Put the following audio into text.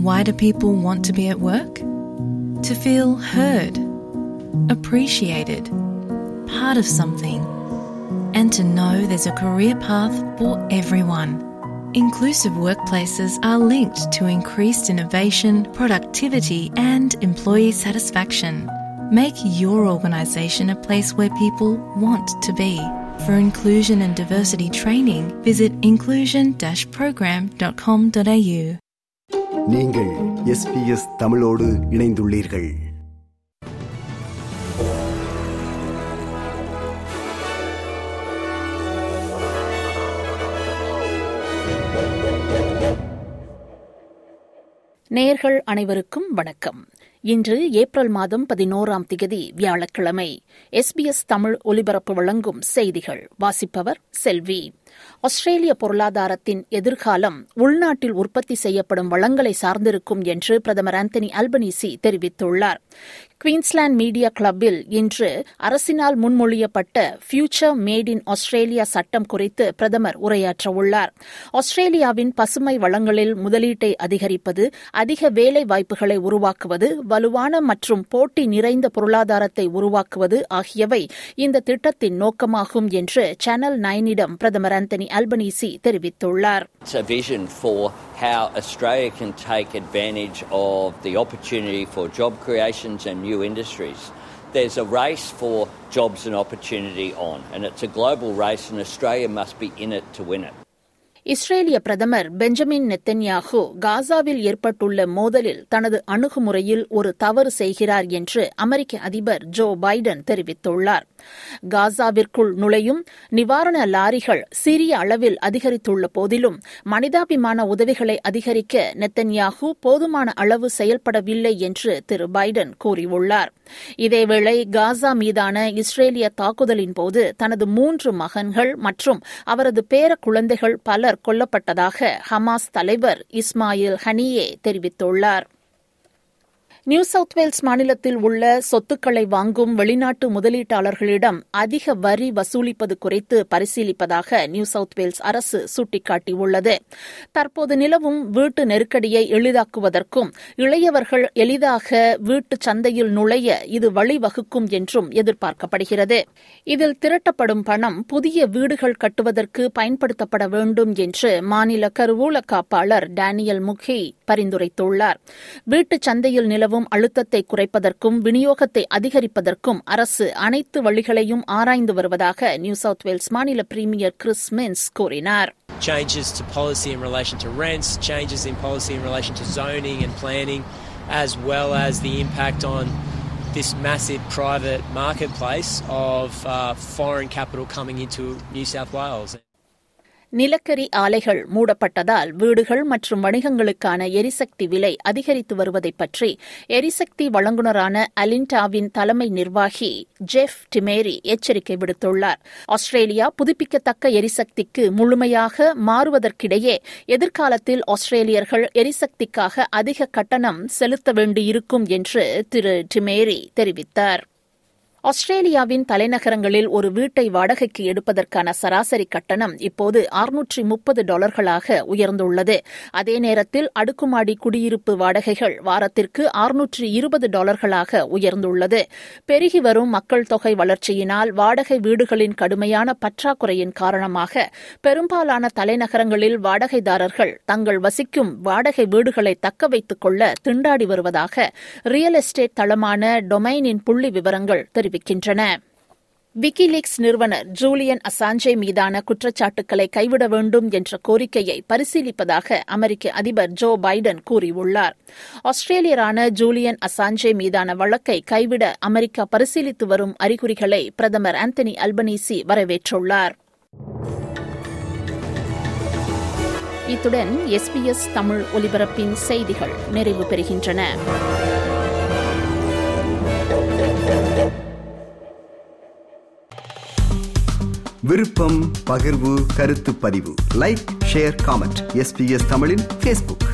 Why do people want to be at work? To feel heard, appreciated, part of something, and to know there's a career path for everyone. Inclusive workplaces are linked to increased innovation, productivity, and employee satisfaction. Make your organisation a place where people want to be. For inclusion and diversity training, visit inclusion-program.com.au. நீங்கள் SBS தமிழோடு இணைந்துள்ளீர்கள் நேர்கள் அனைவருக்கும் வணக்கம் இன்று April மாதம் பதினோராம் திகதி வியாழக்கிழமை எஸ்பிஎஸ் தமிழ் ஒலிபரப்பு வழங்கும் செய்திகள் வாசிப்பவர் செல்வி ஆஸ்திரேலிய பொருளாதாரத்தின் எதிர்காலம் உள்நாட்டில் உற்பத்தி செய்யப்படும் வளங்களை சார்ந்திருக்கும் என்று பிரதமர் ஆந்தனி அல்பனீசி தெரிவித்துள்ளார் குவீன்ஸ்லாந்து மீடியா கிளப்பில் இன்று அரசினால் முன்மொழியப்பட்ட ஃபியூச்சர் மேட் இன் ஆஸ்திரேலியா சட்டம் குறித்து பிரதமர் உரையாற்றவுள்ளார் ஆஸ்திரேலியாவின் பசுமை வளங்களில் முதலீட்டை அதிகரிப்பது அதிக வேலை வாய்ப்புகளை உருவாக்குவது வலுவான மற்றும் போட்டி நிறைந்த பொருளாதாரத்தை உருவாக்குவது ஆகியவை இந்த திட்டத்தின் நோக்கமாகும் என்று சேனல் நைனிடம் பிரதமர் ஆந்தனி அல்பனீசி தெரிவித்துள்ளார் It's a vision for how Australia can take advantage of the opportunity for job creations and new industries. There's a race for jobs and opportunity on, and it's a global race, and Australia must be in it to win it. இஸ்ரேலிய பிரதமர் Benjamin Netanyahu காசாவில் ஏற்பட்டுள்ள மோதலில் தனது அணுகுமுறையில் ஒரு தவறு செய்கிறார் என்று அமெரிக்க அதிபர் ஜோ பைடன் தெரிவித்துள்ளார் காசாவிற்குள் நுழையும் நிவாரண லாரிகள் சிறிய அளவில் அதிகரித்துள்ள போதிலும் மனிதாபிமான உதவிகளை அதிகரிக்க நெத்தன்யாகு போதுமான அளவு செயல்படவில்லை என்று திரு பைடன் கூறியுள்ளார் இதேவேளை காசா மீதான இஸ்ரேலிய தாக்குதலின் போது தனது மூன்று மகன்கள் மற்றும் அவரது பேர குழந்தைகள் பலர் கொல்லப்பட்டதாக ஹமாஸ் தலைவர் இஸ்மாயில் ஹனியே தெரிவித்துள்ளார் நியூ சவுத் வேல்ஸ் மாநிலத்தில் உள்ள சொத்துக்களை வாங்கும் வெளிநாட்டு முதலீட்டாளர்களிடம் அதிக வரி வசூலிப்பது குறித்து பரிசீலிப்பதாக நியூ சவுத் வேல்ஸ் அரசு சுட்டிக்காட்டியுள்ளது தற்போது நிலவும் வீட்டு நெருக்கடியை எளிதாக்குவதற்கும் இளையவர்கள் எளிதாக வீட்டு சந்தையில் நுழைய இது வழிவகுக்கும் என்றும் எதிர்பார்க்கப்படுகிறது இதில் திரட்டப்படும் பணம் புதிய வீடுகள் கட்டுவதற்கு பயன்படுத்தப்பட வேண்டும் என்று மாநில கருவூல காப்பாளர் டேனியல் முகி பரிந்துரைத்துள்ளார் வீட்டுச் சந்தையில் நிலவும் நிலவும் அழுத்தத்தை குறைப்பதற்கும் விநியோகத்தை அதிகரிப்பதற்கும் அரசு அனைத்து வழிகளையும் ஆராய்ந்து வருவதாக நியூ சவுத் வேல்ஸ் மாநில பிரீமியர் கிறிஸ் மின்ஸ் கூறினார் changes to policy in relation to rents, changes in policy in relation to zoning and planning, as well as the impact on this massive private marketplace of uh, foreign capital coming into New South Wales. நிலக்கரி ஆலைகள் மூடப்பட்டதால் வீடுகள் மற்றும் வணிகங்களுக்கான எரிசக்தி விலை அதிகரித்து வருவதை பற்றி எரிசக்தி வழங்குநரான அலின்டாவின் தலைமை நிர்வாகி ஜெஃப் டிமேரி எச்சரிக்கை விடுத்துள்ளார் ஆஸ்திரேலியா புதுப்பிக்கத்தக்க எரிசக்திக்கு முழுமையாக மாறுவதற்கிடையே எதிர்காலத்தில் ஆஸ்திரேலியர்கள் எரிசக்திக்காக அதிக கட்டணம் செலுத்த வேண்டியிருக்கும் என்று திரு டிமேரி தெரிவித்தார் ஆஸ்திரேலியாவின் தலைநகரங்களில் ஒரு வீட்டை வாடகைக்கு எடுப்பதற்கான சராசரி கட்டணம் இப்போது அறுநூற்றி முப்பது டாலர்களாக உயர்ந்துள்ளது அதே நேரத்தில் அடுக்குமாடி குடியிருப்பு வாடகைகள் வாரத்திற்கு அறுநூற்றி இருபது டாலர்களாக உயர்ந்துள்ளது பெருகி வரும் மக்கள் தொகை வளர்ச்சியினால் வாடகை வீடுகளின் கடுமையான பற்றாக்குறையின் காரணமாக பெரும்பாலான தலைநகரங்களில் வாடகைதாரர்கள் தங்கள் வசிக்கும் வாடகை வீடுகளை தக்க வைத்துக் கொள்ள திண்டாடி வருவதாக ரியல் எஸ்டேட் தளமான டொமைனின் புள்ளி விவரங்கள் தெரிவிக்கின்றன விக்கிலீக்ஸ் நிறுவனர் ஜூலியன் அசாஞ்சே மீதான குற்றச்சாட்டுக்களை கைவிட வேண்டும் என்ற கோரிக்கையை பரிசீலிப்பதாக அமெரிக்க அதிபர் ஜோ பைடன் கூறியுள்ளார் ஆஸ்திரேலியரான ஜூலியன் அசாஞ்சே மீதான வழக்கை கைவிட அமெரிக்கா பரிசீலித்து வரும் அறிகுறிகளை பிரதமர் ஆந்தனி அல்பனீசி வரவேற்றுள்ளார் இத்துடன் எஸ்பிஎஸ் தமிழ் ஒலிபரப்பின் செய்திகள் நிறைவு பெறுகின்றன விருப்பம் பகிர்வு கருத்து பதிவு லைக் ஷேர் காமெண்ட் எஸ்பிஎஸ் தமிழின் ஃபேஸ்புக்